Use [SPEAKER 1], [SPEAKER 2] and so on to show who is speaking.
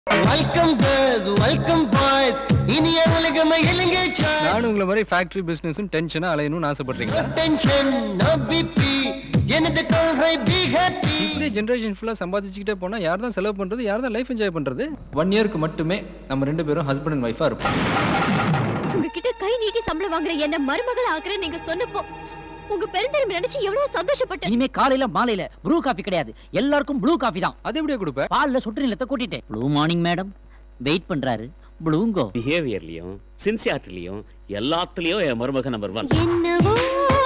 [SPEAKER 1] welcome girls welcome boys இனிய உலக மகிழுங்க
[SPEAKER 2] நானும் உங்களை மாதிரி ஃபேக்டரி பிசினஸும் டென்ஷனா அலையணும்னு ஆசைப்படுறீங்களா
[SPEAKER 1] டென்ஷன் நோ பிபி எனது கொள்கை பி ஹாப்பி
[SPEAKER 2] இப்படியே ஜென்ரேஷன் ஃபுல்லா சம்பாதிச்சுக்கிட்டே போனா யார் தான் செலவு பண்றது யார் தான் லைஃப் என்ஜாய் பண்றது ஒன் இயருக்கு மட்டுமே நம்ம ரெண்டு பேரும் ஹஸ்பண்ட் அண்ட் ஒய்ஃபா இருப்போம்
[SPEAKER 3] உங்ககிட்ட கை நீட்டி சம்பளம் வாங்குற என்ன மருமகள் ஆக்குறேன் நீங்க சொன்னப்போ உங்க பெருந்தரம் நினைச்சு எவ்வளவு சந்தோஷப்பட்டேன்
[SPEAKER 4] இனிமே காலையில மாலையில ப்ரூ காஃபி கிடையாது எல்லாருக்கும் ப்ளூ காஃபி தான்
[SPEAKER 2] அது எப்படியா கொடுப்ப
[SPEAKER 4] பால்ல சொட்டு நிலத்தை கூட்டிட்டேன் ப்ளூ மார்னிங் மேடம் வெயிட் பண்றாரு ப்ளூங்கோ
[SPEAKER 5] பிஹேவியர்லயும் சின்சியாரிட்டிலையும் எல்லாத்துலயும் என் மருமகன் நம்பர் ஒன்
[SPEAKER 3] என்னவோ